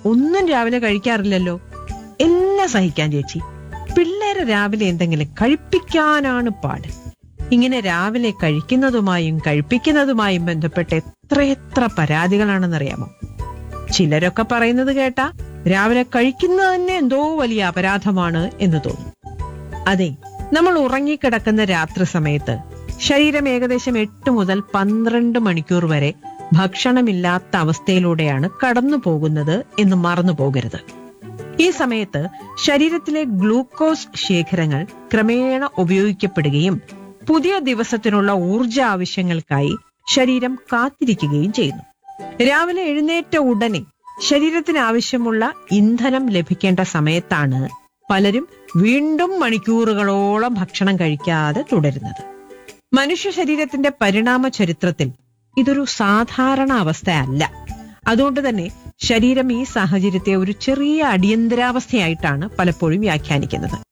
ഒന്നും രാവിലെ കഴിക്കാറില്ലല്ലോ എല്ലാം സഹിക്കാൻ ചേച്ചി പിള്ളേരെ രാവിലെ എന്തെങ്കിലും കഴിപ്പിക്കാനാണ് പാട് ഇങ്ങനെ രാവിലെ കഴിക്കുന്നതുമായും കഴിപ്പിക്കുന്നതുമായും ബന്ധപ്പെട്ട് എത്രയെത്ര പരാതികളാണെന്നറിയാമോ ചിലരൊക്കെ പറയുന്നത് കേട്ടാ രാവിലെ കഴിക്കുന്നത് തന്നെ എന്തോ വലിയ അപരാധമാണ് എന്ന് തോന്നും അതെ നമ്മൾ ഉറങ്ങിക്കിടക്കുന്ന രാത്രി സമയത്ത് ശരീരം ഏകദേശം എട്ട് മുതൽ പന്ത്രണ്ട് മണിക്കൂർ വരെ ഭക്ഷണമില്ലാത്ത അവസ്ഥയിലൂടെയാണ് കടന്നു പോകുന്നത് എന്ന് മറന്നു പോകരുത് ഈ സമയത്ത് ശരീരത്തിലെ ഗ്ലൂക്കോസ് ശേഖരങ്ങൾ ക്രമേണ ഉപയോഗിക്കപ്പെടുകയും പുതിയ ദിവസത്തിനുള്ള ഊർജ ആവശ്യങ്ങൾക്കായി ശരീരം കാത്തിരിക്കുകയും ചെയ്യുന്നു രാവിലെ എഴുന്നേറ്റ ഉടനെ ശരീരത്തിന് ആവശ്യമുള്ള ഇന്ധനം ലഭിക്കേണ്ട സമയത്താണ് പലരും വീണ്ടും മണിക്കൂറുകളോളം ഭക്ഷണം കഴിക്കാതെ തുടരുന്നത് മനുഷ്യ ശരീരത്തിന്റെ പരിണാമ ചരിത്രത്തിൽ ഇതൊരു സാധാരണ അവസ്ഥയല്ല അതുകൊണ്ട് തന്നെ ശരീരം ഈ സാഹചര്യത്തെ ഒരു ചെറിയ അടിയന്തരാവസ്ഥയായിട്ടാണ് പലപ്പോഴും വ്യാഖ്യാനിക്കുന്നത്